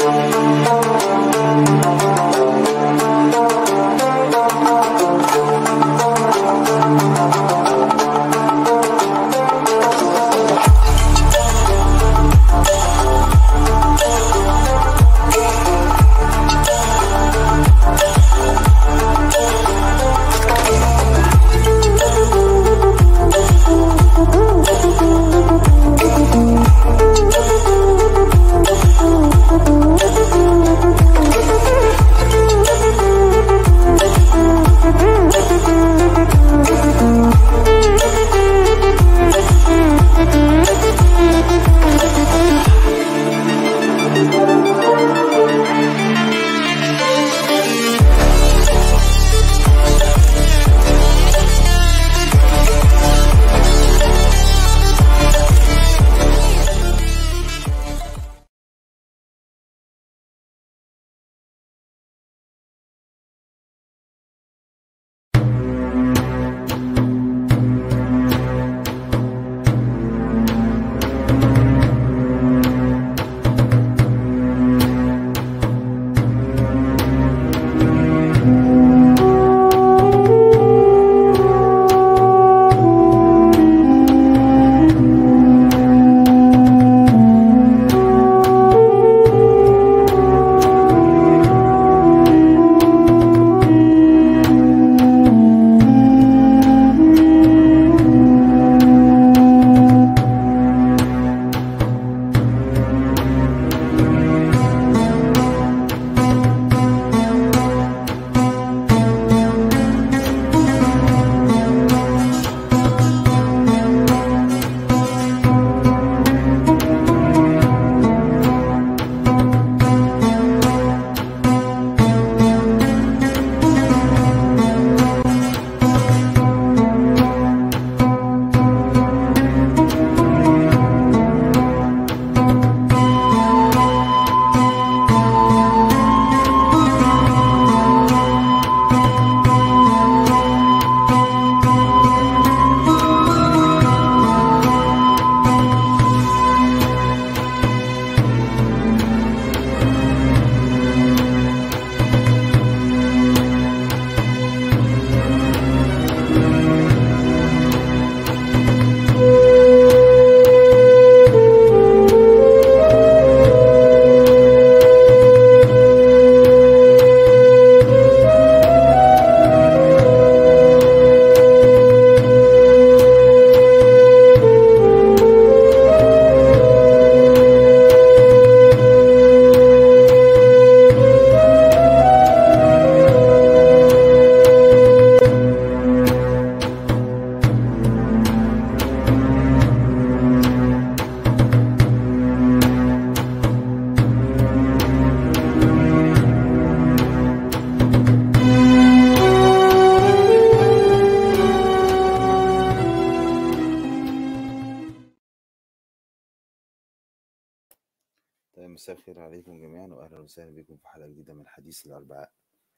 مساء الخير عليكم جميعا واهلا وسهلا بكم في حلقه جديده من حديث الاربعاء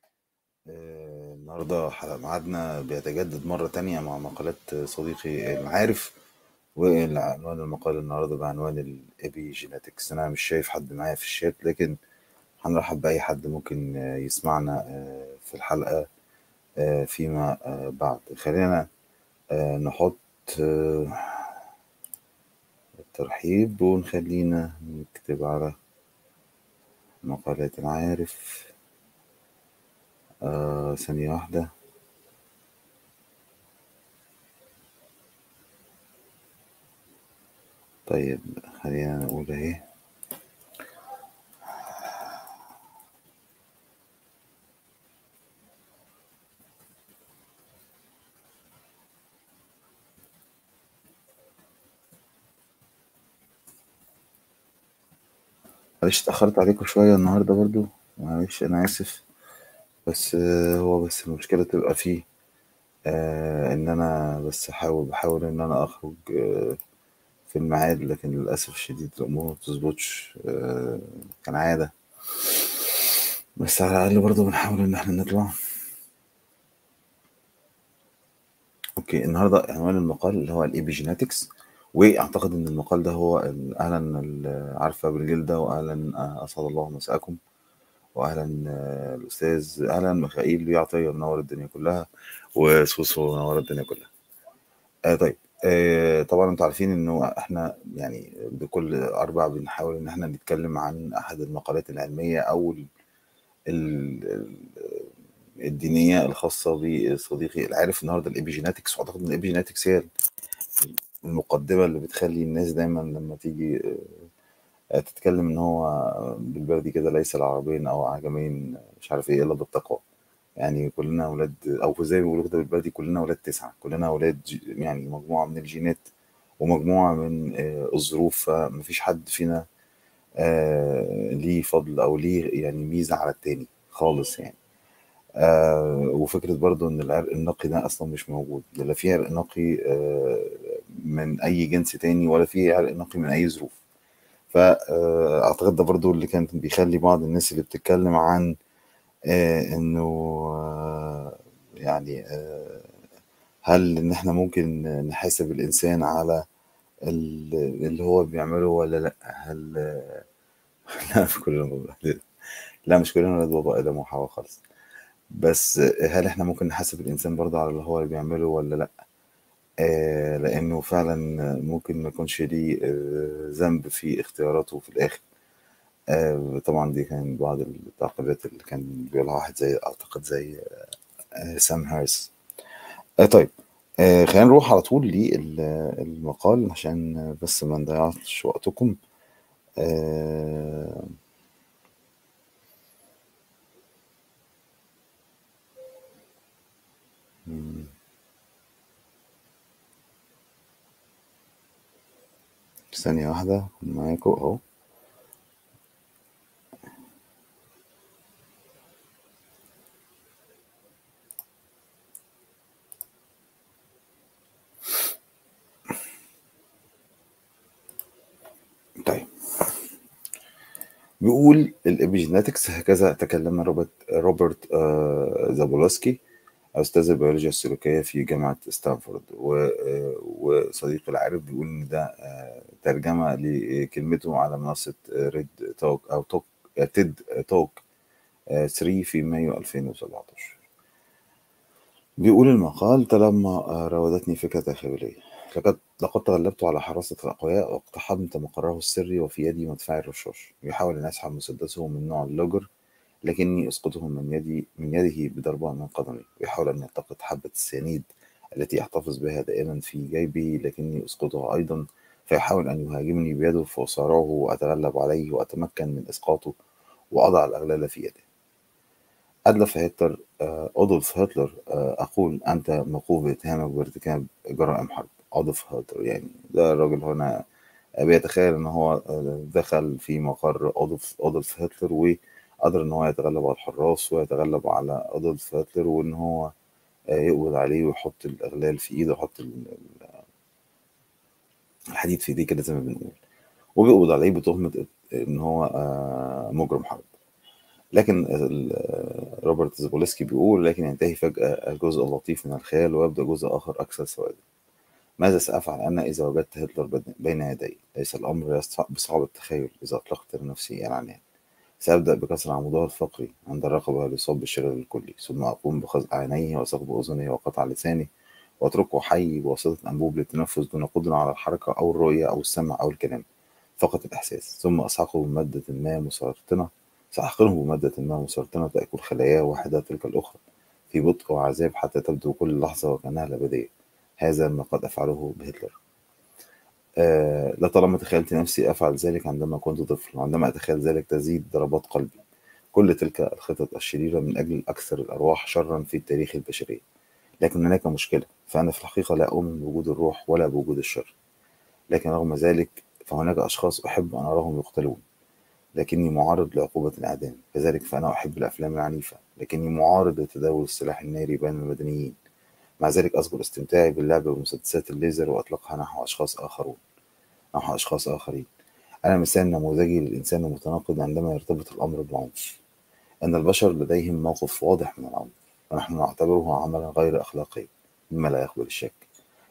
آه، النهارده حلقة ميعادنا بيتجدد مرة تانية مع مقالات صديقي المعارف وعنوان المقال النهارده بعنوان الابي جيناتكس انا مش شايف حد معايا في الشات لكن هنرحب بأي حد ممكن آه، يسمعنا آه، في الحلقة آه، فيما آه، بعد خلينا آه، نحط آه، الترحيب ونخلينا نكتب على مقالات العارف آه ثانية واحدة طيب خلينا نقول اهي معلش اتأخرت عليكم شوية النهاردة برضو معلش أنا آسف بس آه، هو بس المشكلة تبقى فيه آه إن أنا بس أحاول بحاول إن أنا أخرج آه في الميعاد لكن للأسف الشديد الأمور مبتظبطش آه كالعادة بس على الأقل برضو بنحاول إن احنا نطلع أوكي النهاردة عنوان المقال اللي هو الإيبيجيناتكس واعتقد ان المقال ده هو ال- اهلا ال- عارفه بالجلده واهلا آه، اسعد الله مساءكم واهلا آه، الاستاذ اهلا ميخائيل عطيه منور الدنيا كلها وسوسو منور الدنيا كلها آه طيب آه طبعا انتوا عارفين انه احنا يعني بكل اربع بنحاول ان احنا نتكلم عن احد المقالات العلميه او ال ال ال الدينيه الخاصه بصديقي العارف النهارده الابيجيناتكس واعتقد ان الابيجيناتكس هي المقدمه اللي بتخلي الناس دايما لما تيجي آه، تتكلم ان هو بالبلدي كده ليس العربين او عجمين مش عارف ايه الا بالتقوى يعني كلنا اولاد او زي ما بيقولوا كده بالبلدي كلنا اولاد تسعه كلنا اولاد ج- يعني مجموعه من الجينات ومجموعه من آه، الظروف فمفيش حد فينا آه، ليه فضل او ليه يعني ميزه على التاني خالص يعني آه وفكرة برضو إن العرق النقي ده أصلا مش موجود لا في عرق نقي آه من أي جنس تاني ولا في عرق نقي من أي ظروف فأعتقد ده برضو اللي كان بيخلي بعض الناس اللي بتتكلم عن آه إنه آه يعني آه هل إن إحنا ممكن نحاسب الإنسان على ال- اللي هو بيعمله ولا لأ هل لا مش كلنا بابا لا مش كلنا ولاد بابا آدم وحواء خالص بس هل احنا ممكن نحاسب الانسان برضه على اللي هو بيعمله ولا لا آه لانه فعلا ممكن ما يكونش ليه آه، ذنب في اختياراته في الاخر آه طبعا دي كان بعض التعقيبات اللي كان بيقولها واحد زي اعتقد زي آه سام هارس آه طيب آه خلينا نروح على طول للمقال عشان بس ما نضيعش وقتكم آه مم. ثانية واحدة أكون معاكم أهو طيب بيقول الإبيجيناتكس هكذا تكلم روبرت روبرت آه، زابولوسكي أستاذ البيولوجيا السلوكية في جامعة ستانفورد و- آه، وصديقي العارف بيقول إن ده آه، ترجمة لكلمته على منصة ريد توك أو توك تيد توك 3 في مايو 2017 بيقول المقال لما آه، راودتني فكرة خيالية لقد لقد تغلبت على حراسة الأقوياء واقتحمت مقره السري وفي يدي مدفع الرشاش يحاول أن يسحب مسدسه من نوع اللوجر لكني أسقطه من يدي من يده بضربة من قدمي ويحاول أن يلتقط حبة السيانيد التي يحتفظ بها دائما في جيبي لكني أسقطها أيضا فيحاول أن يهاجمني بيده فأصارعه وأتغلب عليه وأتمكن من إسقاطه وأضع الأغلال في يده أدلف هتلر آه، أدولف هتلر آه، أقول أنت موقوف باتهامك بارتكاب جرائم حرب أدولف هتلر يعني ده الراجل هنا بيتخيل إن هو آه، دخل في مقر أدولف أدولف هتلر وقدر إن هو يتغلب على الحراس ويتغلب على أدولف هتلر وإن هو آه، يقبض عليه ويحط الأغلال في إيده ويحط ال- الحديد في إيديه كده زي ما بنقول وبيقبض عليه بتهمة إن هو آه، مجرم حرب لكن ال- روبرت زبولسكي بيقول لكن ينتهي فجأة الجزء اللطيف من الخيال ويبدأ جزء آخر أكثر سوادا ماذا سأفعل أنا إذا وجدت هتلر بد- بين يدي ليس الأمر يصع- بصعب التخيل إذا أطلقت لنفسي العنان سأبدأ بكسر عمودها الفقري عند الرقبة ليصاب بالشلل الكلي ثم أقوم بخزق عينيه وثقب أذنه وقطع لسانه وأتركه حي بواسطة أنبوب للتنفس دون قدرة على الحركة أو الرؤية أو السمع أو الكلام فقط الإحساس ثم أسحقه بمادة ما مسرطنة سأحقنه بمادة ما مسرطنة تأكل خلاياه واحدة تلك الأخرى في بطء وعذاب حتى تبدو كل لحظة وكأنها الأبدية هذا ما قد أفعله بهتلر آه لطالما تخيلت نفسي أفعل ذلك عندما كنت طفل وعندما أتخيل ذلك تزيد ضربات قلبي كل تلك الخطط الشريرة من أجل أكثر الأرواح شرا في التاريخ البشري لكن هناك مشكلة فأنا في الحقيقة لا أؤمن بوجود الروح ولا بوجود الشر لكن رغم ذلك فهناك أشخاص أحب أن أراهم يقتلون لكني معارض لعقوبة الإعدام كذلك فأنا أحب الأفلام العنيفة لكني معارض لتداول السلاح الناري بين المدنيين مع ذلك أذكر استمتاعي باللعب بمسدسات الليزر وإطلاقها نحو أشخاص آخرون نحو أشخاص آخرين أنا مثال نموذجي للإنسان المتناقض عندما يرتبط الأمر بالعنف أن البشر لديهم موقف واضح من العنف ونحن نعتبره عملا غير أخلاقي مما لا يقبل الشك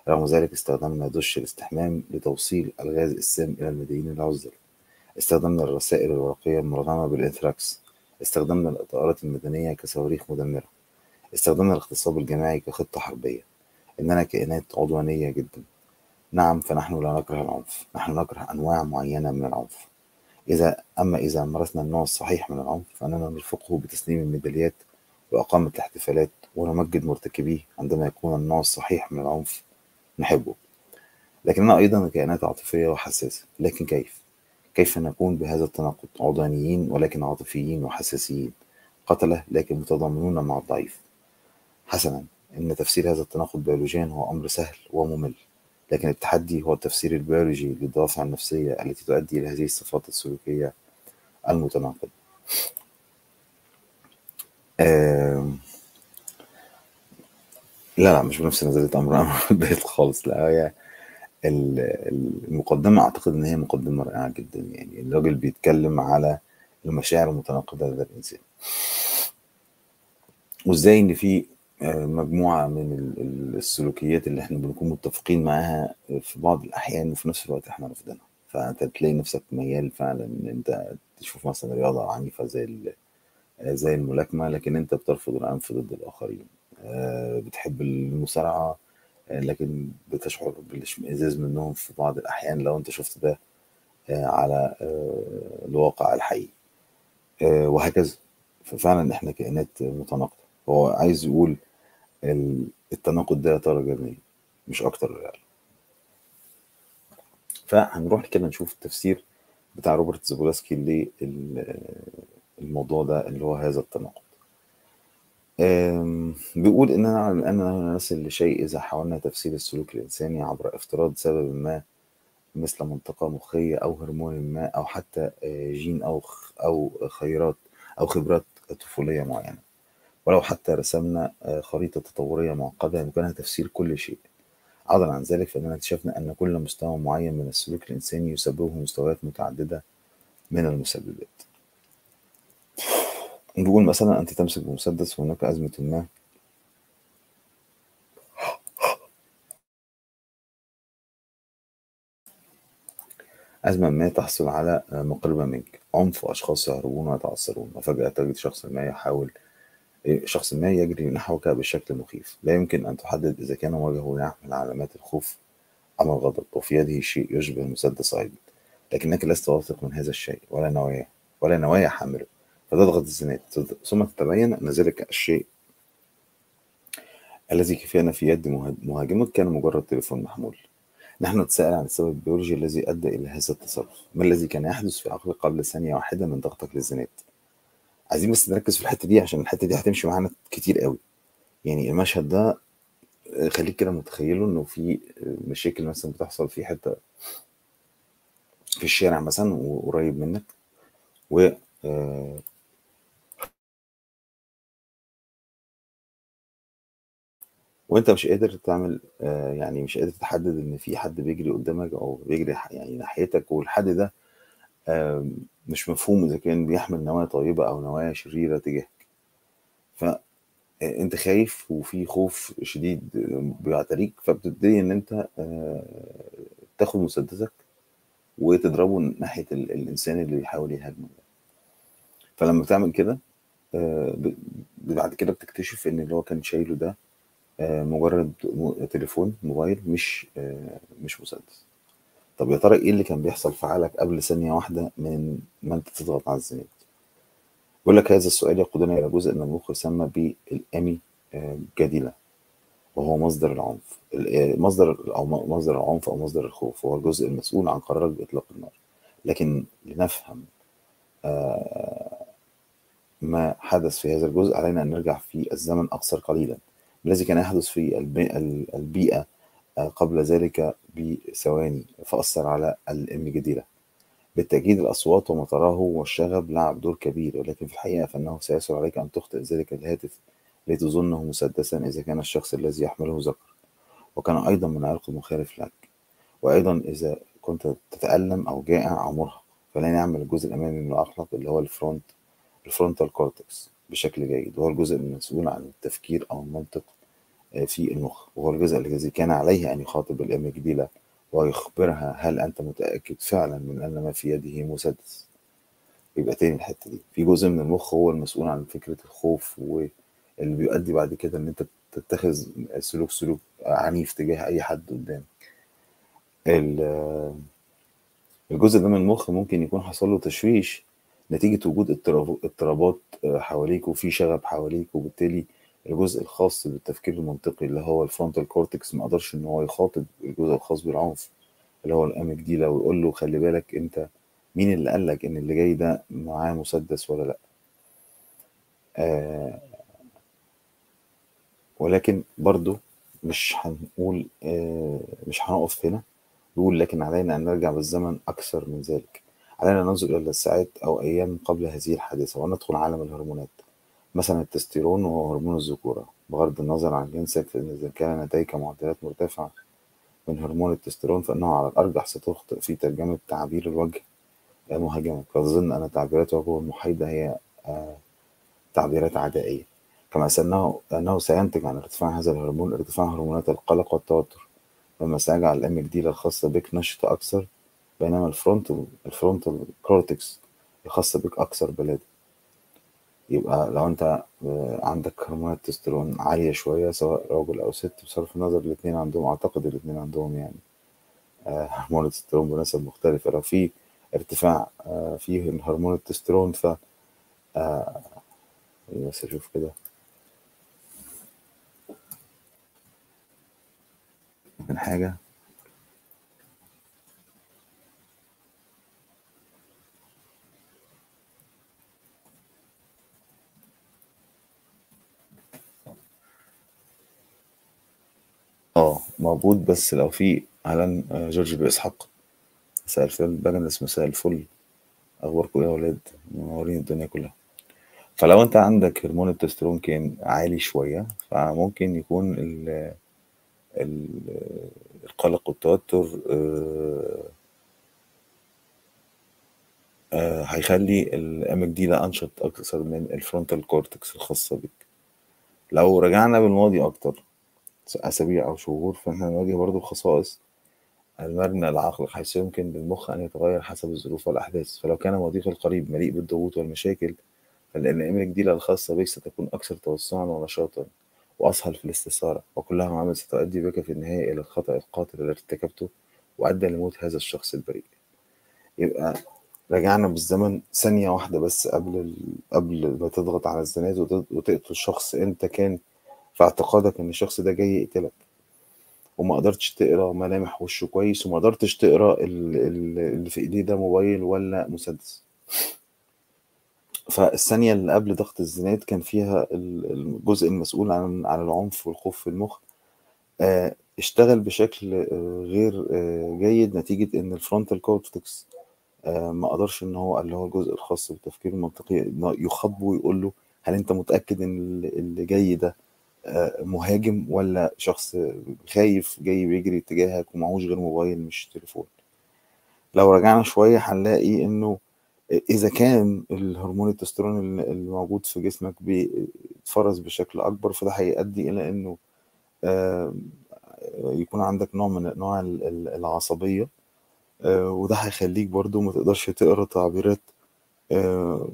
رغم ذلك استخدمنا دش الاستحمام لتوصيل الغاز السام إلى المدينين العزل استخدمنا الرسائل الورقية المرغمة بالإنثراكس استخدمنا الإطارات المدنية كصواريخ مدمرة استخدمنا الاغتصاب الجماعي كخطة حربية إننا كائنات عدوانية جدا نعم فنحن لا نكره العنف نحن نكره أنواع معينة من العنف إذا أما إذا مارسنا النوع الصحيح من العنف فإننا نرفقه بتسليم الميداليات وإقامة الاحتفالات ونمجد مرتكبيه عندما يكون النوع الصحيح من العنف نحبه لكننا أيضا كائنات عاطفية وحساسة لكن كيف؟ كيف نكون بهذا التناقض عدوانيين ولكن عاطفيين وحساسيين قتلة لكن متضامنون مع الضعيف حسنا إن تفسير هذا التناقض بيولوجيا هو أمر سهل وممل لكن التحدي هو التفسير البيولوجي للدوافع النفسية التي تؤدي إلى هذه الصفات السلوكية المتناقضة آم، لا لا مش بنفس نظرية أمر أمر البيت خالص لا هي ال- المقدمة أعتقد إن هي مقدمة رائعة جدا يعني الراجل بيتكلم على المشاعر المتناقضة لدى الإنسان وإزاي إن في آه، مجموعة من ال- ال- السلوكيات اللي إحنا بنكون متفقين معاها في بعض الأحيان وفي نفس الوقت إحنا رافضينها فأنت تلاقي نفسك ميال فعلا إن أنت تشوف مثلا رياضة عنيفة زي ال- زي الملاكمة لكن أنت بترفض العنف ضد الآخرين آه، بتحب المصارعة آه، لكن بتشعر بالاشمئزاز منهم في بعض الأحيان لو أنت شفت ده آه، على آه، الواقع الحقيقي آه، وهكذا ففعلا احنا كائنات متناقضة هو عايز يقول ال- التناقض ده إطار جميل مش أكتر يعني فهنروح كده نشوف التفسير بتاع روبرت زبولاسكي للموضوع ده اللي هو هذا التناقض آم، بيقول إننا نعلم أننا نصل لشيء إذا حاولنا تفسير السلوك الإنساني عبر افتراض سبب ما مثل منطقة مخية أو هرمون ما أو حتى آه، جين أو خ- أو خيرات أو خبرات طفولية معينة ولو حتى رسمنا آه، خريطة تطورية معقدة يمكنها تفسير كل شيء عضلا عن ذلك فإننا اكتشفنا أن كل مستوى معين من السلوك الإنساني يسببه مستويات متعددة من المسببات نقول مثلا أنت تمسك بمسدس وهناك أزمة ما أزمة ما تحصل على آه، مقربة منك عنف وأشخاص يهربون ويتعثرون وفجأة تجد شخص ما يحاول شخص ما يجري نحوك بشكل مخيف لا يمكن أن تحدد إذا كان وجهه يحمل علامات الخوف أم الغضب وفي يده شيء يشبه مسدس أيضا لكنك لست واثق من هذا الشيء ولا نواياه ولا نوايا حامله فتضغط الزناد ثم تتبين أن ذلك الشيء الذي كان في يد مه- مهاجمك كان مجرد تليفون محمول نحن نتساءل عن السبب البيولوجي الذي أدى إلى هذا التصرف ما الذي كان يحدث في عقلك قبل ثانية واحدة من ضغطك للزناد عايزين بس نركز في الحتة دي عشان الحتة دي هتمشي معانا كتير قوي يعني المشهد ده آه، خليك كده متخيله انه في آه، مشاكل مثلا بتحصل في حتة في الشارع مثلا وقريب منك و آه، وانت مش قادر تعمل آه، يعني مش قادر تحدد ان في حد بيجري قدامك او بيجري ح- يعني ناحيتك والحد ده آم، مش مفهوم اذا كان بيحمل نوايا طيبة او نوايا شريرة تجاهك فانت خايف وفي خوف شديد آه، بيعتريك فبتبتدي ان انت آه، تاخد مسدسك وتضربه ناحية ال- الانسان اللي بيحاول يهاجمك فلما بتعمل كده آه، ب- بعد كده بتكتشف ان اللي هو كان شايله ده آه، مجرد م- تليفون موبايل مش آه، مش مسدس طب يا ترى ايه اللي كان بيحصل في عقلك قبل ثانية واحدة من ما انت تضغط على الزناد يقول لك هذا السؤال يقودنا إلى جزء من المخ يسمى بالأمي آه، جديلة وهو مصدر العنف ال- آه، مصدر أو م- مصدر العنف أو مصدر الخوف هو الجزء المسؤول عن قرارك بإطلاق النار لكن لنفهم آه، ما حدث في هذا الجزء علينا أن نرجع في الزمن أقصر قليلا الذي كان يحدث في البي- ال- البيئة آه، قبل ذلك بثواني فأثر على الأم جديلة بالتأكيد الأصوات وما تراه والشغب لعب دور كبير ولكن في الحقيقة فإنه سيسهل عليك أن تخطئ ذلك الهاتف لتظنه مسدسا إذا كان الشخص الذي يحمله ذكر وكان أيضا من عرق مخالف لك وأيضا إذا كنت تتألم أو جائع أو مرهق فلن يعمل الجزء الأمامي من عقلك اللي هو الفرونت الفرونتال كورتكس بشكل جيد وهو الجزء المسؤول عن التفكير أو المنطق آه، في المخ وهو الجزء الذي كان عليه أن يخاطب الأميجديلا ويخبرها هل أنت متأكد فعلا من أن ما في يده مسدس يبقى تاني الحتة دي في جزء من المخ هو المسؤول عن فكرة الخوف واللي بيؤدي بعد كده إن أنت تتخذ سلوك سلوك عنيف تجاه أي حد قدامك ال- الجزء ده من المخ ممكن يكون حصل له تشويش نتيجة وجود اضطراب- اضطرابات آه، حواليك وفي شغب حواليك وبالتالي الجزء الخاص بالتفكير المنطقي اللي هو الفرونتال كورتكس ما قدرش ان هو يخاطب الجزء الخاص بالعنف اللي هو الاميجديلا ويقول له خلي بالك انت مين اللي قال لك ان اللي جاي ده معاه مسدس ولا لا آه ولكن برضو مش هنقول آه مش هنقف هنا نقول لكن علينا أن نرجع بالزمن أكثر من ذلك علينا أن ننظر إلى الساعات أو أيام قبل هذه الحادثة وندخل عالم الهرمونات مثلا التستيرون وهو هرمون الذكورة بغض النظر عن جنسك فإن إذا كان لديك معدلات مرتفعة من هرمون التستيرون فإنه على الأرجح ستخطئ في ترجمة تعابير الوجه مهاجمك فتظن أن تعبيرات وجهه المحايدة هي آه، تعبيرات عدائية كما أنه أنه سينتج عن ارتفاع هذا الهرمون ارتفاع هرمونات القلق والتوتر مما سيجعل الأميجديلا الخاصة بك نشطة أكثر بينما الفرونتال الفرونتال كورتكس الخاصة بك أكثر بلادة يبقى لو أنت آه، عندك هرمونات تستيرون عالية شوية سواء راجل أو ست بصرف النظر الاتنين عندهم أعتقد الاتنين عندهم يعني آه، هرمون التستيرون بنسب مختلفة لو في ارتفاع آه، في هرمون التستيرون ف آه، بس أشوف كده من حاجة اه موجود بس لو في اهلا آه، جورج باسحاق مساء الفل بجنس مساء الفل اخباركم ايه يا ولاد منورين الدنيا كلها فلو انت عندك هرمون التستيرون كان عالي شويه فممكن يكون ال ال القلق والتوتر آه، آه، هيخلي الاميجديلا انشط اكثر من الفرونتال كورتكس الخاصه بك لو رجعنا بالماضي اكتر اسابيع او شهور فاحنا نواجه برضو خصائص المبنى العقل حيث يمكن للمخ أن يتغير حسب الظروف والأحداث فلو كان مضيق القريب مليء بالضغوط والمشاكل فالأنامل الجديدة الخاصة بك ستكون أكثر توسعا ونشاطا وأسهل في الاستثارة وكلها معامل ستؤدي بك في النهاية إلى الخطأ القاتل الذي ارتكبته وأدى لموت هذا الشخص البريء يبقى رجعنا بالزمن ثانية واحدة بس قبل ال... قبل ما تضغط على الزناد وت- وتقتل شخص أنت كان في اعتقادك إن الشخص ده جاي يقتلك وما قدرتش تقرا ملامح وشه كويس وما قدرتش تقرا ال- ال- اللي في ايديه ده موبايل ولا مسدس فالثانية اللي قبل ضغط الزناد كان فيها ال- الجزء المسؤول عن عن العنف والخوف في المخ آه، اشتغل بشكل آه، غير آه، جيد نتيجة إن الفرونتال كورتكس ما قدرش إن هو اللي هو الجزء الخاص بالتفكير المنطقي إنه يخاطبه ويقول له هل أنت متأكد إن اللي اللي جاي ده آه، مهاجم ولا شخص خايف جاي بيجري اتجاهك ومعهوش غير موبايل مش تليفون لو رجعنا شوية هنلاقي إنه إذا كان الهرمون التستيرون اللي اللي موجود في جسمك بيتفرز بشكل أكبر فده هيؤدي إلى إنه آه، يكون عندك نوع من أنواع ال- ال- العصبية آه، وده هيخليك برضو ما تقدرش تقرا تعبيرات آه،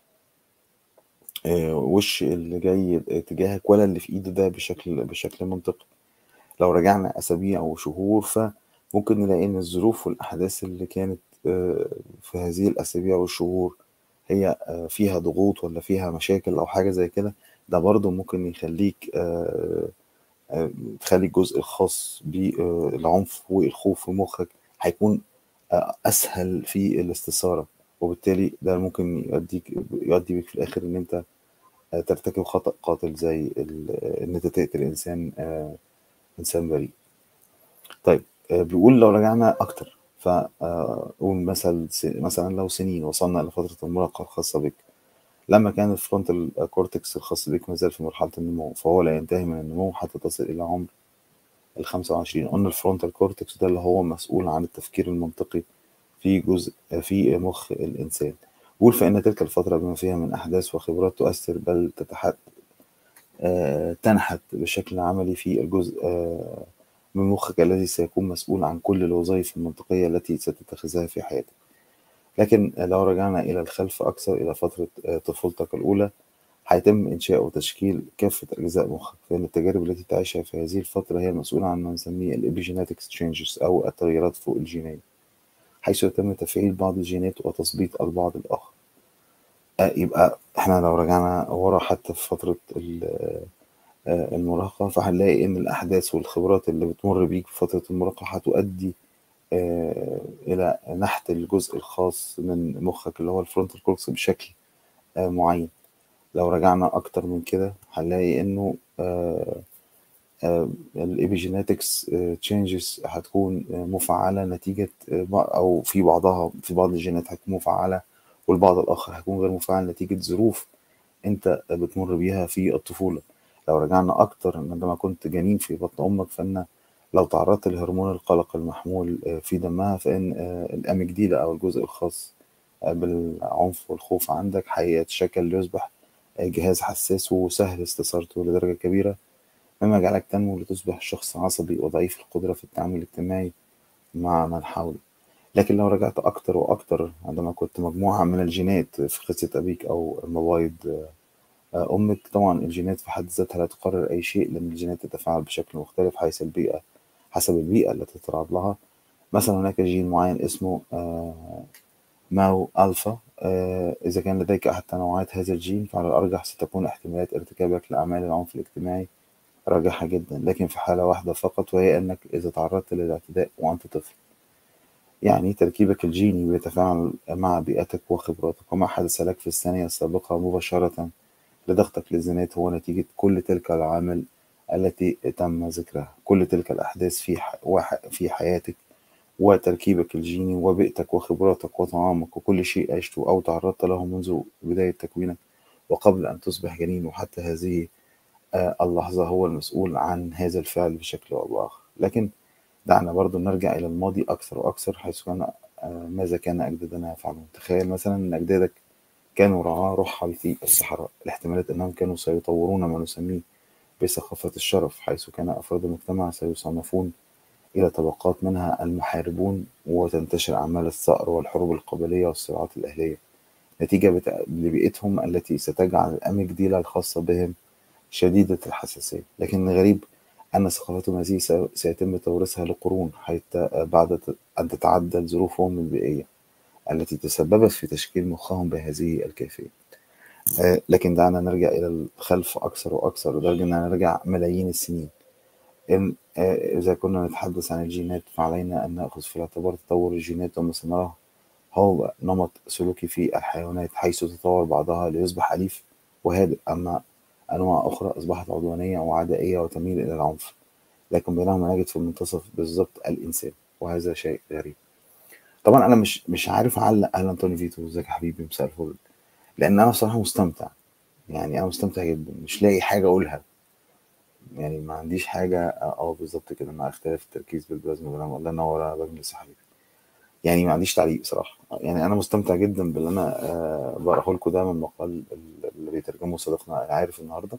آه، وش اللي جاي تجاهك ولا اللي في ايده ده بشكل بشكل منطقي لو رجعنا أسابيع وشهور فممكن نلاقي إن الظروف والأحداث اللي كانت آه، في هذه الأسابيع والشهور هي آه، فيها ضغوط ولا فيها مشاكل أو حاجة زي كده ده برضو ممكن يخليك آه، آه، تخلي الجزء الخاص بالعنف والخوف في مخك هيكون آه، أسهل في الاستثارة وبالتالي ده ممكن يؤديك يؤدي بيك في الآخر إن أنت آه، ترتكب خطأ قاتل زي ال- إن أنت تقتل إنسان آه، إنسان بريء. طيب آه، بيقول لو رجعنا أكتر فقول مثل مثلا لو سنين وصلنا إلى فترة المراهقة الخاصة بك لما كان الفرونتال كورتكس الخاص بك ما زال في مرحلة النمو فهو لا ينتهي من النمو حتى تصل إلى عمر ال 25 قلنا الفرونتال كورتكس ده اللي هو مسؤول عن التفكير المنطقي في جزء في مخ الإنسان بيقول فإن تلك الفترة بما فيها من أحداث وخبرات تؤثر بل تتحد آه، تنحت بشكل عملي في الجزء آه، من مخك الذي سيكون مسؤول عن كل الوظائف المنطقية التي ستتخذها في حياتك لكن لو رجعنا إلى الخلف أكثر إلى فترة آه، طفولتك الأولى هيتم إنشاء وتشكيل كافة أجزاء مخك لأن التجارب التي تعيشها في هذه الفترة هي المسؤولة عن ما نسميه الإبيجيناتكس تشينجز أو التغييرات فوق الجينية حيث يتم تفعيل بعض الجينات وتثبيط البعض الآخر آه، يبقى احنا لو رجعنا ورا حتى في فترة ال- آه، المراهقة فهنلاقي إن الأحداث والخبرات اللي بتمر بيك في فترة المراهقة هتؤدي آه، إلى نحت الجزء الخاص من مخك اللي هو الفرونتال كوركس بشكل آه، معين لو رجعنا أكتر من كده هنلاقي إنه الإبيجيناتكس تشينجز هتكون آه، مفعلة نتيجة آه، بع- أو في بعضها في بعض الجينات هتكون مفعلة والبعض الآخر هيكون غير مفعل نتيجة ظروف أنت بتمر بيها في الطفولة لو رجعنا أكتر من عندما كنت جنين في بطن أمك فإن لو تعرضت لهرمون القلق المحمول آه، في دمها فإن آه، الأميجديلا أو الجزء الخاص آه، بالعنف والخوف عندك هيتشكل ليصبح آه، جهاز حساس وسهل استثارته لدرجة كبيرة مما يجعلك تنمو لتصبح شخص عصبي وضعيف القدرة في التعامل الاجتماعي مع من حولك لكن لو رجعت أكتر وأكتر عندما كنت مجموعة من الجينات في قصة أبيك أو مبايض آه، أمك طبعا الجينات في حد ذاتها لا تقرر أي شيء لأن الجينات تتفاعل بشكل مختلف حيث البيئة حسب البيئة التي تتعرض لها مثلا هناك جين معين اسمه آه، ماو ألفا آه، إذا كان لديك أحد تنوعات هذا الجين فعلى الأرجح ستكون احتمالات ارتكابك لأعمال العنف الاجتماعي راجحة جدا لكن في حالة واحدة فقط وهي أنك إذا تعرضت للاعتداء وأنت طفل يعني تركيبك الجيني بيتفاعل مع بيئتك وخبراتك وما حدث لك في الثانية السابقة مباشرة لضغطك للزنات هو نتيجة كل تلك العوامل التي تم ذكرها كل تلك الأحداث في ح... وح... في حياتك وتركيبك الجيني وبيئتك وخبراتك وطعامك وكل شيء عشته أو تعرضت له منذ بداية تكوينك وقبل أن تصبح جنين وحتى هذه آه، اللحظة هو المسؤول عن هذا الفعل بشكل أو بآخر لكن دعنا برضو نرجع إلى الماضي أكثر وأكثر حيث كان آه، ماذا كان أجدادنا يفعلون تخيل مثلا أن أجدادك كانوا رعاة رحل في الصحراء الاحتمالات أنهم كانوا سيطورون ما نسميه بثقافة الشرف حيث كان أفراد المجتمع سيصنفون إلى طبقات منها المحاربون وتنتشر أعمال الثأر والحروب القبلية والصراعات الأهلية نتيجة بت- لبيئتهم التي ستجعل الأميجديلا الخاصة بهم شديدة الحساسية لكن الغريب أن ثقافتهم هذه سي- سيتم توريثها لقرون حتى بعد ت- أن تتعدل ظروفهم البيئية التي تسببت في تشكيل مخهم بهذه الكيفية آه، لكن دعنا نرجع إلى الخلف أكثر وأكثر لدرجة أننا نرجع ملايين السنين إن آه، إذا كنا نتحدث عن الجينات فعلينا أن نأخذ في الاعتبار تطور الجينات وما سنراه هو نمط سلوكي في الحيوانات حيث تطور بعضها ليصبح أليف وهادئ أما أنواع أخرى أصبحت عدوانية وعدائية وتميل إلى العنف لكن بينهما نجد في المنتصف بالضبط الإنسان وهذا شيء غريب طبعا أنا مش مش عارف أعلق أهلا توني فيتو ازيك يا حبيبي مساء الفل لأن أنا بصراحة مستمتع يعني أنا مستمتع جدا مش لاقي حاجة أقولها يعني ما عنديش حاجة اه آه، بالظبط كده مع اختلاف التركيز بالبلازما بالعمى الله ينور يا بجلس يا حبيبي يعني ما عنديش تعليق صراحة يعني أنا مستمتع جدا باللي أنا آه بقراه لكم ده من مقال اللي بيترجمه صديقنا العارف النهاردة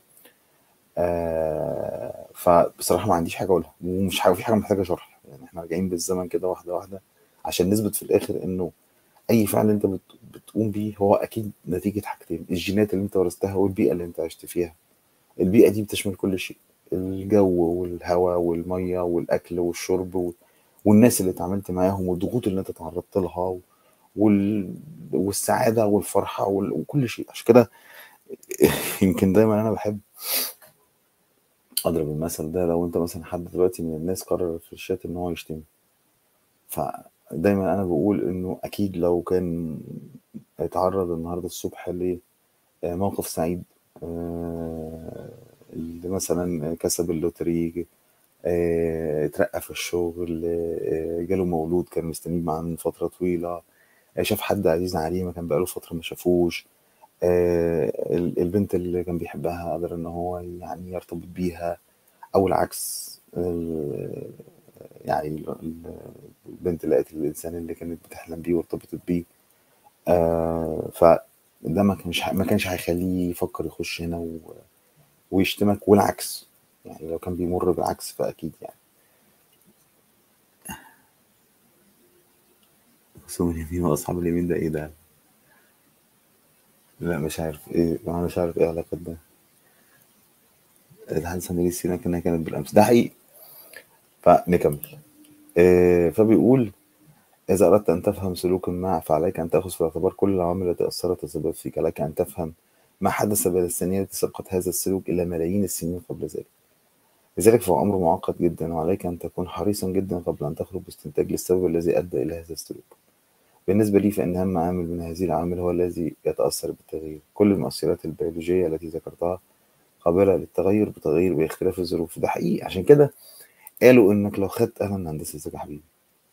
آه فبصراحة ما عنديش حاجة أقولها ومش حاجة في حاجة محتاجة شرح يعني إحنا راجعين بالزمن كده واحدة واحدة عشان نثبت في الآخر إنه أي فعل أنت بت بتقوم بيه هو أكيد نتيجة حاجتين الجينات اللي أنت ورثتها والبيئة اللي أنت عشت فيها البيئة دي بتشمل كل شيء الجو والهواء والمية والأكل والشرب و... والناس اللي اتعاملت معاهم والضغوط اللي انت تعرضت لها وال... والسعادة والفرحة وال... وكل شيء عشان كده يمكن دايما أنا بحب أضرب المثل ده لو أنت مثلا حد دلوقتي من الناس قرر في الشات إن هو يشتمي فدايما أنا بقول إنه أكيد لو كان اتعرض النهاردة الصبح لموقف سعيد آه، اللي مثلا كسب اللوتري آه، اترقى في الشغل آه، جاله مولود كان مستنيه معاه من فترة طويلة آه، شاف حد عزيز عليه ما كان بقاله فترة ما شافوش آه، ال- البنت اللي كان بيحبها قدر ان هو يعني يرتبط بيها او العكس آه، يعني ال- ال- البنت لقت الانسان اللي كانت بتحلم بيه وارتبطت بيه آه، فده ما كانش ما كانش هيخليه يفكر يخش هنا و- ويشتمك والعكس يعني لو كان بيمر بالعكس فأكيد يعني خصوم اليمين وأصحاب اليمين ده إيه ده؟ لا مش عارف إيه أنا مش عارف إيه علاقة ده الحادثة مجلس سينا كأنها كانت بالأمس ده حقيقي فنكمل آه فبيقول إذا أردت أن تفهم سلوك ما فعليك أن تأخذ في الاعتبار كل العوامل التي أثرت وسببت فيك لك أن تفهم ما حدث بين السنين التي سبقت هذا السلوك إلى ملايين السنين قبل ذلك لذلك فهو أمر معقد جدا وعليك أن تكون حريصا جدا قبل أن تخرج باستنتاج للسبب الذي أدى إلى هذا السلوك بالنسبة لي فإن أهم عامل من هذه العوامل هو الذي يتأثر بالتغيير كل المؤثرات البيولوجية التي ذكرتها قابلة للتغير بتغير باختلاف الظروف ده حقيقي عشان كده قالوا إنك لو خدت أهلا هندسة ازيك يا حبيبي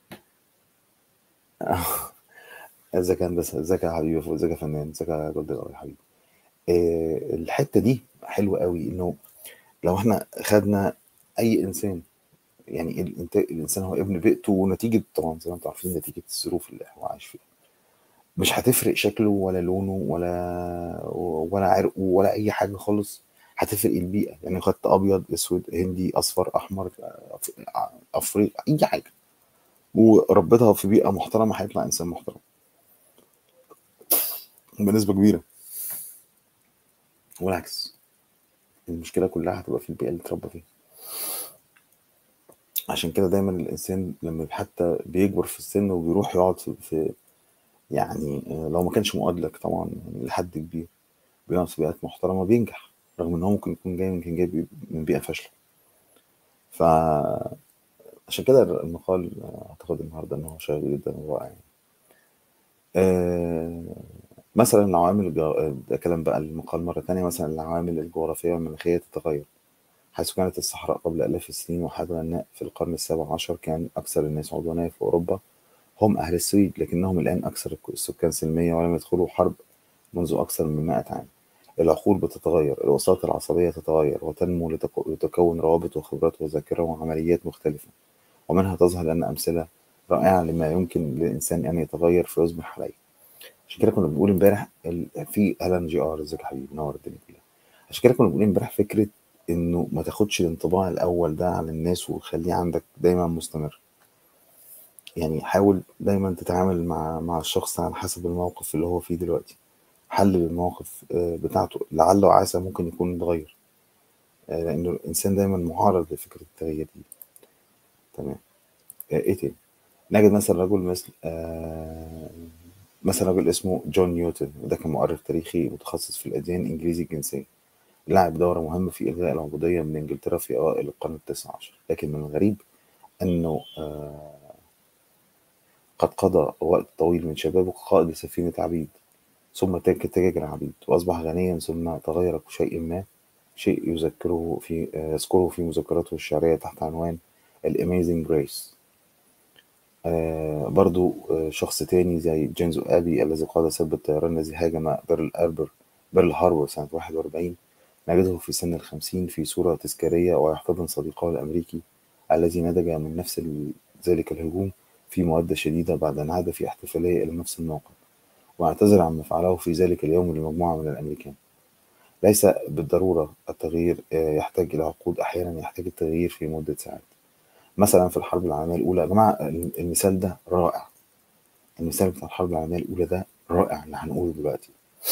ازيك يا هندسة ازيك يا حبيبي ازيك يا فنان ازيك يا جولد يا حبيبي آه، الحتة دي حلوة قوي إنه لو احنا خدنا أي إنسان يعني الإنت- الإنسان هو ابن بيئته ونتيجة طبعا زي ما انتم عارفين نتيجة الظروف اللي هو عايش فيها مش هتفرق شكله ولا لونه ولا ولا عرقه ولا أي حاجة خالص هتفرق البيئة يعني خدت أبيض أسود هندي أصفر أحمر أف- أفريقي أي حاجة وربيتها في بيئة محترمة هيطلع إنسان محترم بنسبة كبيرة والعكس المشكلة كلها هتبقى في البيئة اللي اتربى فيها عشان كده دايما الإنسان لما حتى بيكبر في السن وبيروح يقعد في, في يعني آه، لو ما كانش مؤدلج طبعا يعني لحد كبير بيقعد في بيئات محترمة بينجح رغم إن هو ممكن يكون جاي من كان جاي بي- من بيئة فاشلة فعشان كده المقال آه، أعتقد النهاردة إن هو شيق جدا ورائع يعني. آه، مثلا العوامل الجو... ده كلام بقى المقال مرة تانية مثلا العوامل الجغرافية والمناخية تتغير حيث كانت الصحراء قبل آلاف السنين وحجر الناء في القرن السابع عشر كان أكثر الناس عدوانية في أوروبا هم أهل السويد لكنهم الآن أكثر السكان سلمية ولم يدخلوا حرب منذ أكثر من مائة عام العقول بتتغير الوساطة العصبية تتغير وتنمو لتك- لتكون روابط وخبرات وذاكرة وعمليات مختلفة ومنها تظهر لنا أمثلة رائعة لما يمكن للإنسان أن يتغير فيصبح عليه عشان كده كنا بنقول امبارح ال- في الان جي ار ازيك يا حبيبي نور الدنيا كلها عشان كده كنا بنقول امبارح فكره انه ما تاخدش الانطباع الاول ده عن الناس وخليه عندك دايما مستمر يعني حاول دايما تتعامل مع مع الشخص على حسب الموقف اللي هو فيه دلوقتي حلل المواقف آه، بتاعته لعل وعسى ممكن يكون اتغير آه، لانه الانسان دايما معرض لفكره التغيير دي تمام آه، ايه تاني نجد مثلا رجل مثل آه، مثلا رجل اسمه جون نيوتن وده كان مؤرخ تاريخي متخصص في الأديان إنجليزي الجنسية لعب دورة مهمة في إلغاء العبودية من إنجلترا في أوائل القرن التاسع عشر لكن من الغريب أنه آه، قد قضى وقت طويل من شبابه كقائد لسفينة عبيد ثم تاج- تاجر عبيد وأصبح غنيا ثم تغير شيء ما شيء يذكره في آه، يذكره في مذكراته الشعرية تحت عنوان الاميزنج جريس آه برضو آه شخص تاني زي جينزو آبي الذي قاد سلب الطيران الذي هاجم بيرل أربر بيرل هاربر سنة 41 نجده في سن الخمسين في صورة تذكارية ويحتضن صديقه الأمريكي الذي نتج من نفس ال- ذلك الهجوم في مودة شديدة بعد أن عاد في احتفالية إلى نفس الموقع واعتذر عما فعله في ذلك اليوم لمجموعة من الأمريكان ليس بالضرورة التغيير آه، يحتاج إلى عقود أحيانا يحتاج التغيير في مدة ساعات مثلا في الحرب العالمية الأولى يا جماعة المثال ده رائع المثال بتاع الحرب العالمية الأولى ده رائع اللي هنقوله دلوقتي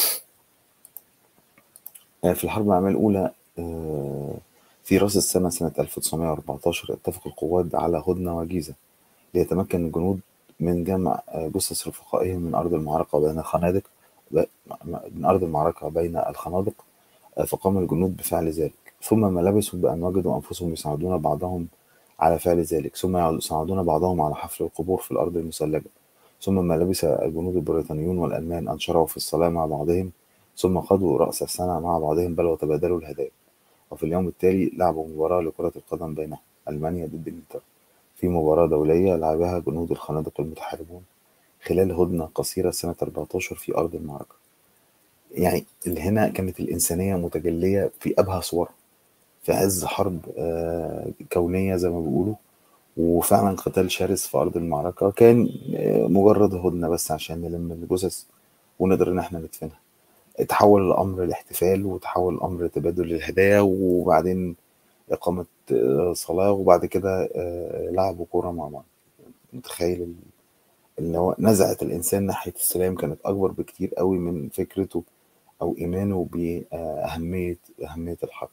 آه، في الحرب العالمية الأولى آه، في رأس السنة سنة 1914 اتفق القوات على هدنة وجيزة ليتمكن الجنود من جمع آه، جثث رفقائهم من أرض المعركة بين الخنادق ب- من أرض المعركة بين الخنادق آه، فقام الجنود بفعل ذلك ثم ما لبثوا بأن وجدوا أنفسهم يساعدون بعضهم على فعل ذلك ثم يساعدون بعضهم على حفر القبور في الأرض المثلجة ثم ما لبث الجنود البريطانيون والألمان أن شرعوا في الصلاة مع بعضهم ثم قضوا رأس السنة مع بعضهم بل وتبادلوا الهدايا وفي اليوم التالي لعبوا مباراة لكرة القدم بين ألمانيا ضد إنجلترا في مباراة دولية لعبها جنود الخنادق المتحاربون خلال هدنة قصيرة سنة 14 في أرض المعركة يعني اللي هنا كانت الإنسانية متجلية في أبهى صورها في عز حرب آه، كونية زي ما بيقولوا وفعلا قتال شرس في أرض المعركة كان آه، مجرد هدنة بس عشان نلم الجثث ونقدر إن احنا ندفنها تحول الأمر لاحتفال وتحول الأمر لتبادل الهدايا وبعدين إقامة آه، صلاة وبعد كده آه، لعبوا كورة مع بعض متخيل ال- اللي هو نزعة الإنسان ناحية السلام كانت أكبر بكتير قوي من فكرته أو إيمانه بأهمية أهمية الحرب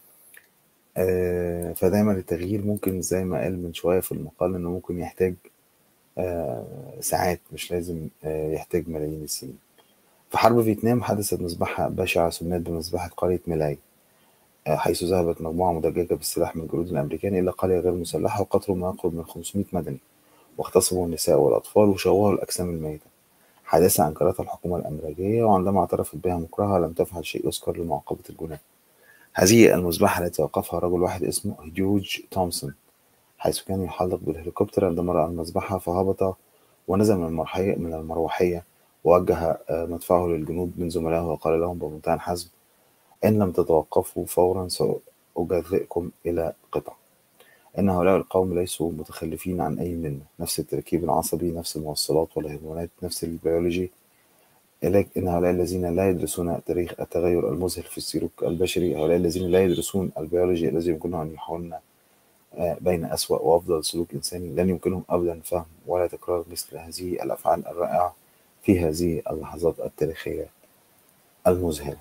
آه، فدايما التغيير ممكن زي ما قال من شوية في المقال إنه ممكن يحتاج آه، ساعات مش لازم آه، يحتاج ملايين السنين في حرب فيتنام حدثت مذبحة بشعة سميت بمذبحة قرية ميلاي آه، حيث ذهبت مجموعة مدججة بالسلاح من الجنود الأمريكان إلى قرية غير مسلحة وقتلوا ما يقرب من 500 مدني واغتصبوا النساء والأطفال وشوهوا الأجسام الميتة حادثة أنكرتها الحكومة الأمريكية وعندما اعترفت بها مكرهة لم تفعل شيء يذكر لمعاقبة الجناه هذه المذبحة التي وقفها رجل واحد اسمه هيوج تومسون حيث كان يحلق بالهليكوبتر عندما رأى المذبحة فهبط ونزل من المروحية من المروحية ووجه آه، مدفعه للجنود من زملائه وقال لهم بمنتهى الحزم إن لم تتوقفوا فورا سأجرئكم إلى قطع إن هؤلاء القوم ليسوا متخلفين عن أي منا نفس التركيب العصبي نفس الموصلات والهرمونات نفس البيولوجي لكن هؤلاء الذين لا يدرسون تاريخ التغير المذهل في السلوك البشري هؤلاء الذين لا يدرسون البيولوجي الذي يمكنهم أن يحولون آه، بين أسوأ وأفضل سلوك إنساني لن يمكنهم أبدا فهم ولا تكرار مثل هذه الأفعال الرائعة في هذه اللحظات التاريخية المذهلة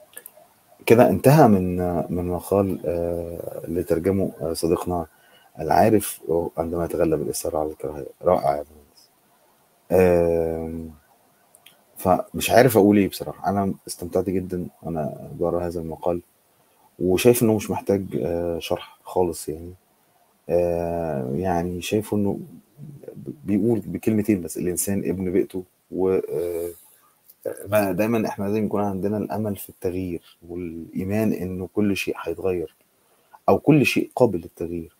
كده انتهى من من مقال آه، اللي ترجمه آه، صديقنا العارف عندما يتغلب الإصرار على الكراهية رائع يا مهندس آم، فمش عارف أقول إيه بصراحة أنا استمتعت جدا وأنا بقرا هذا المقال وشايف إنه مش محتاج آه، شرح خالص يعني آه، يعني شايفه إنه بيقول بكلمتين بس الإنسان ابن بيئته و آه، ما دايما احنا لازم يكون عندنا الامل في التغيير والايمان انه كل شيء هيتغير او كل شيء قابل للتغيير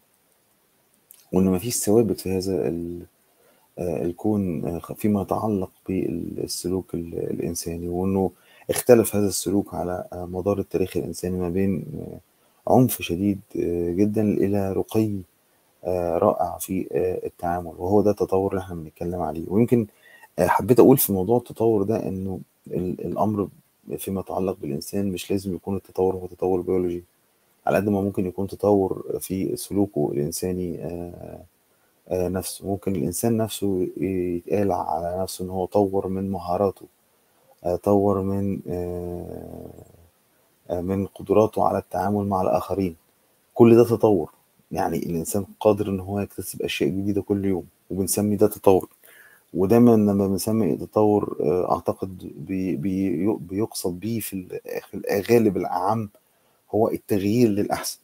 وانه مفيش ثوابت في هذا ال- آه، الكون آه، فيما يتعلق بالسلوك ال- الانساني وانه اختلف هذا السلوك على آه، مدار التاريخ الانساني ما بين آه، عنف شديد آه، جدا الى رقي آه، رائع في آه، التعامل وهو ده التطور اللي احنا بنتكلم عليه ويمكن آه، حبيت اقول في موضوع التطور ده انه ال- الامر فيما يتعلق بالانسان مش لازم يكون التطور هو تطور بيولوجي على قد ما ممكن يكون تطور في سلوكه الانساني آه، آه، نفسه ممكن الانسان نفسه يتقال على نفسه ان هو طور من مهاراته آه، طور من آه، آه، من قدراته على التعامل مع الاخرين كل ده تطور يعني الانسان قادر ان هو يكتسب اشياء جديده كل يوم وبنسمي ده تطور ودايما لما بنسمي التطور آه، اعتقد بي بي بيقصد بيه في ال- في الغالب الاعم هو التغيير للاحسن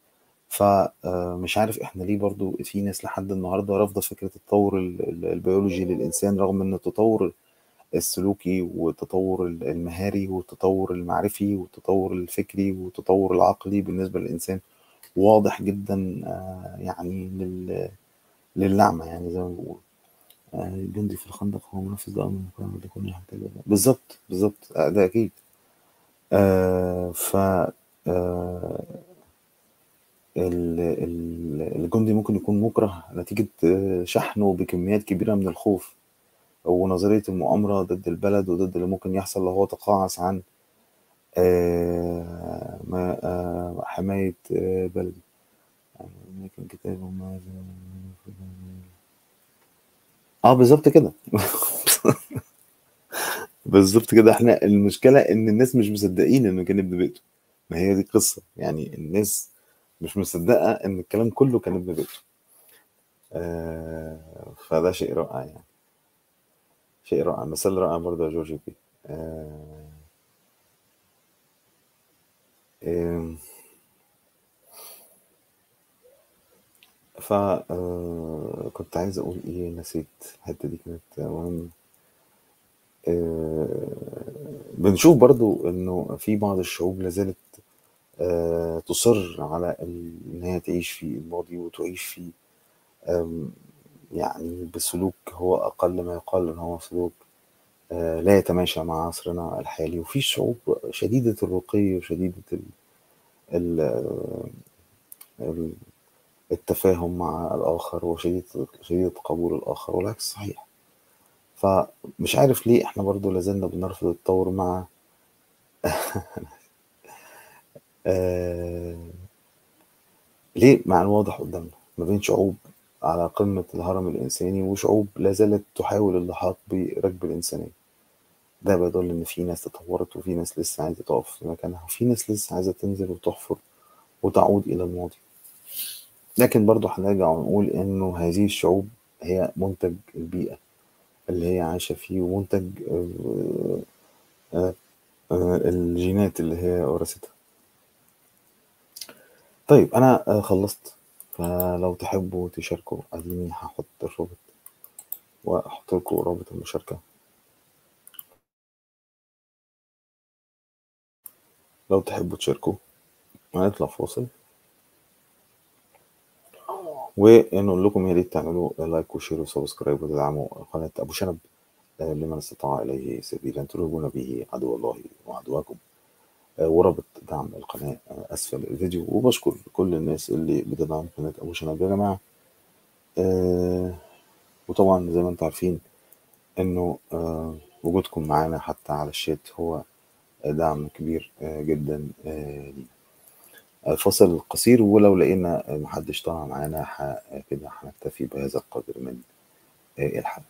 فمش عارف احنا ليه برضو في ناس لحد النهارده رافضه فكره التطور ال- ال- البيولوجي للانسان رغم ان التطور السلوكي والتطور ال- المهاري والتطور المعرفي والتطور الفكري والتطور العقلي بالنسبه للانسان واضح جدا آه، يعني لل- للعمى يعني زي ما بيقولوا آه، الجندي في الخندق هو منفذ لأمر المكرم اللي يكون يحتاج بالظبط بالظبط آه، ده أكيد آه ف آه ال- ال- الجندي ممكن يكون مكره نتيجة آه، شحنه بكميات كبيرة من الخوف ونظرية المؤامرة ضد البلد وضد اللي ممكن يحصل لو هو تقاعس عن آه، ما آه، حماية آه، بلده لكن كتاب وما اه بالظبط كده بالظبط كده احنا المشكلة ان الناس مش مصدقين انه كان ابن بيته ما هي دي القصة يعني الناس مش مصدقة ان الكلام كله كان ابن بيته آه فده شيء رائع يعني شيء رائع مثال رائع برضه يا جورج بي آه آم، ف آه، كنت عايز اقول ايه نسيت الحتة دي كانت مهم آه، بنشوف برضو انه في بعض الشعوب لازالت آه، تصر على ال- ان هي تعيش في الماضي وتعيش في آم، يعني بسلوك هو اقل ما يقال ان هو سلوك آه، لا يتماشى مع عصرنا الحالي وفي شعوب شديدة الرقي وشديدة ال ال ال- التفاهم مع الآخر وشديدة شديدة قبول الآخر والعكس صحيح فمش عارف ليه احنا برضو لازلنا بنرفض التطور مع آه ليه مع الواضح قدامنا ما بين شعوب على قمة الهرم الإنساني وشعوب لا زالت تحاول اللحاق بركب الإنسانية ده بيدل إن في ناس تطورت وفي ناس لسه عايزة تقف في مكانها وفي ناس لسه عايزة تنزل وتحفر وتعود إلى الماضي لكن برضه هنرجع ونقول إنه هذه الشعوب هي منتج البيئة اللي هي عايشة فيه ومنتج آه، آه، آه، الجينات اللي هي ورثتها طيب أنا آه، خلصت فلو تحبوا تشاركوا أديني هحط الرابط وأحط لكم رابط المشاركة لو تحبوا تشاركوا هنطلع فاصل ونقول لكم يا ريت تعملوا لايك وشير وسبسكرايب وتدعموا قناة أبو شنب آه، لمن استطاع إليه سبيلا ترهبون به عدو الله وعدواكم آه، ورابط دعم القناة آه، أسفل الفيديو وبشكر كل الناس اللي بتدعم قناة أبو شنب يا جماعة آه، وطبعا زي ما انتم عارفين إنه آه، وجودكم معانا حتى على الشات هو دعم كبير آه، جدا آه، لينا الفاصل قصير ولو لقينا محدش طلع معانا ح- كده هنكتفي بهذا القدر من آه، الحلقة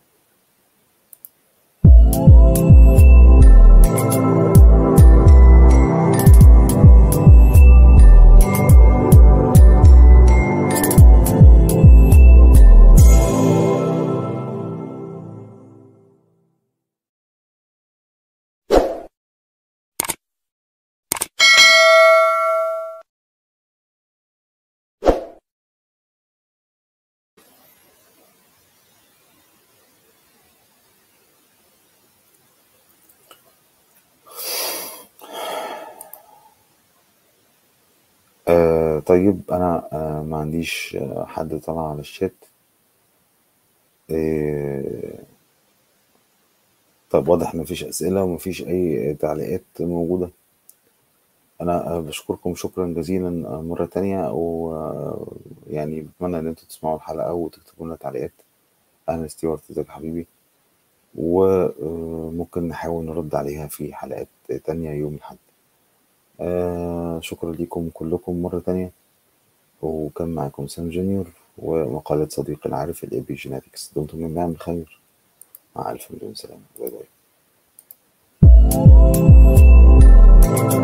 آه طيب أنا آه ما عنديش آه حد طلع على الشات آه طيب واضح مفيش أسئلة ومفيش أي تعليقات موجودة أنا آه بشكركم شكرا جزيلا آه مرة تانية ويعني بتمنى إن انتوا تسمعوا الحلقة وتكتبوا لنا تعليقات أهلا ستيوارت ازيك يا حبيبي وممكن نحاول نرد عليها في حلقات تانية يوم الأحد آه شكرا لكم كلكم مرة تانية وكان معكم سام جونيور ومقالة صديقي العارف الإبي جيناتكس دمتم جميعا بخير مع ألف مليون سلامة باي باي